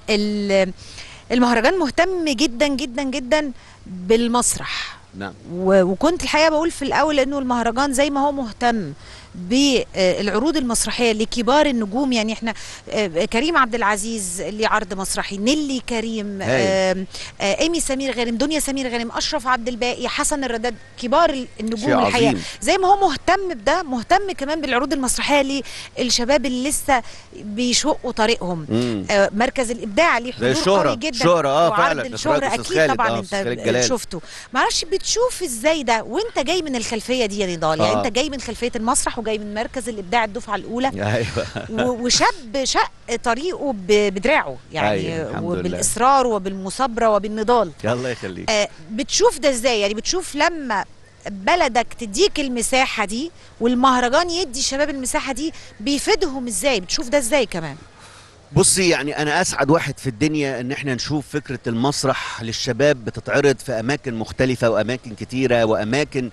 ال- المهرجان مهتم جدا جدا جدا بالمسرح نعم و- وكنت الحقيقه بقول في الاول انه المهرجان زي ما هو مهتم بالعروض المسرحيه لكبار النجوم يعني احنا آه، كريم عبد العزيز ليه عرض مسرحي نيلي كريم هايل. آم، آه، ايمي سمير غانم دنيا سمير غانم اشرف عبد الباقي حسن الرداد كبار شيء النجوم الحقيقه عظيم زي ما هو مهتم بده مهتم كمان بالعروض المسرحيه للشباب اللي لسه بيشقوا طريقهم مم. آه، مركز الابداع ليه زي حضور الشهرة. قوي جدا شهرة، آه، وعرض فعلا. الشهرة إخراج أستاذ اكيد خالد، طبعا آه، انت أستاذ خالد جلال. شفته معرفش بتشوف ازاي ده وانت جاي من الخلفيه دي يا نضال يعني آه. انت جاي من خلفيه المسرح وجاي من مركز الابداع الدفعه الاولى ايوه و- وشاب شق طريقه ب- بدراعه يعني أيوة، الحمد لله. وبالاصرار وبالمثابره وبالنضال الله يخليك آه، بتشوف ده ازاي يعني بتشوف لما بلدك تديك المساحه دي والمهرجان يدي الشباب المساحه دي بيفيدهم ازاي بتشوف ده ازاي كمان بصي يعني انا اسعد واحد في الدنيا ان احنا نشوف فكره المسرح للشباب بتتعرض في اماكن مختلفه واماكن كتيره واماكن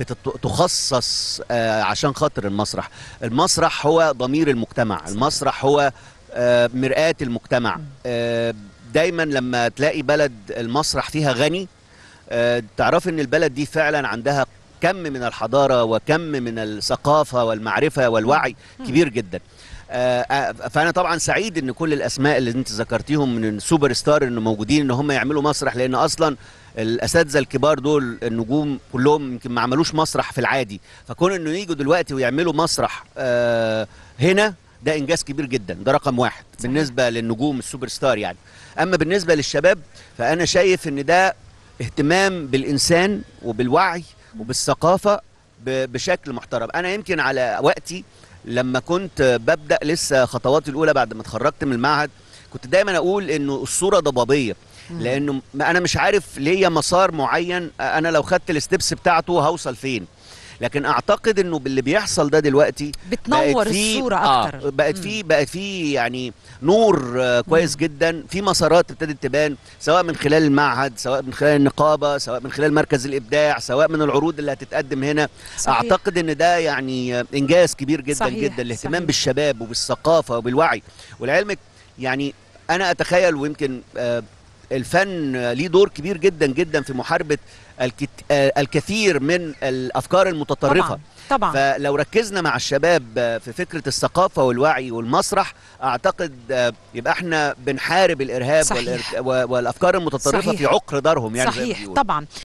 بتخصص عشان خاطر المسرح المسرح هو ضمير المجتمع المسرح هو آه، مرآة المجتمع آه، دايما لما تلاقي بلد المسرح فيها غني آه، تعرفي ان البلد دي فعلا عندها كم من الحضاره وكم من الثقافه والمعرفه والوعي كبير جدا آه، آه، فانا طبعا سعيد ان كل الاسماء اللي انت ذكرتيهم من السوبر ستار انه موجودين ان هم يعملوا مسرح لان اصلا الاساتذه الكبار دول النجوم كلهم يمكن ما عملوش مسرح في العادي فكون انه يجوا دلوقتي ويعملوا مسرح آه، هنا ده انجاز كبير جدا ده رقم واحد صحيح. بالنسبه للنجوم السوبر ستار يعني اما بالنسبه للشباب فانا شايف ان ده اهتمام بالانسان وبالوعي وبالثقافه ب- بشكل محترم انا يمكن على وقتي لما كنت ببدا لسه خطواتي الاولى بعد ما اتخرجت من المعهد كنت دايما اقول انه الصوره ضبابيه لانه م- انا مش عارف ليا مسار معين انا لو خدت الستبس بتاعته هوصل فين لكن اعتقد انه باللي بيحصل ده دلوقتي بتنور بقت في- الصوره آه اكتر بقت مم. في بقت في يعني نور آه كويس جدا في مسارات ابتدت تبان سواء من خلال المعهد سواء من خلال النقابه سواء من خلال مركز الابداع سواء من العروض اللي هتتقدم هنا صحيح. اعتقد ان ده يعني آه، انجاز كبير جدا صحيح، جدا الاهتمام صحيح. بالشباب وبالثقافه وبالوعي ولعلمك يعني انا اتخيل ويمكن آه، الفن آه، ليه دور كبير جدا جدا في محاربه الكت... آه، الكثير من الافكار المتطرفه طبعا طبعا فلو ركزنا مع الشباب آه، في فكره الثقافه والوعي والمسرح اعتقد آه، يبقى احنا بنحارب الارهاب صحيح. والإر- و- والافكار المتطرفه صحيح. في عقر دارهم يعني زي ما صحيح بيقولوا. طبعا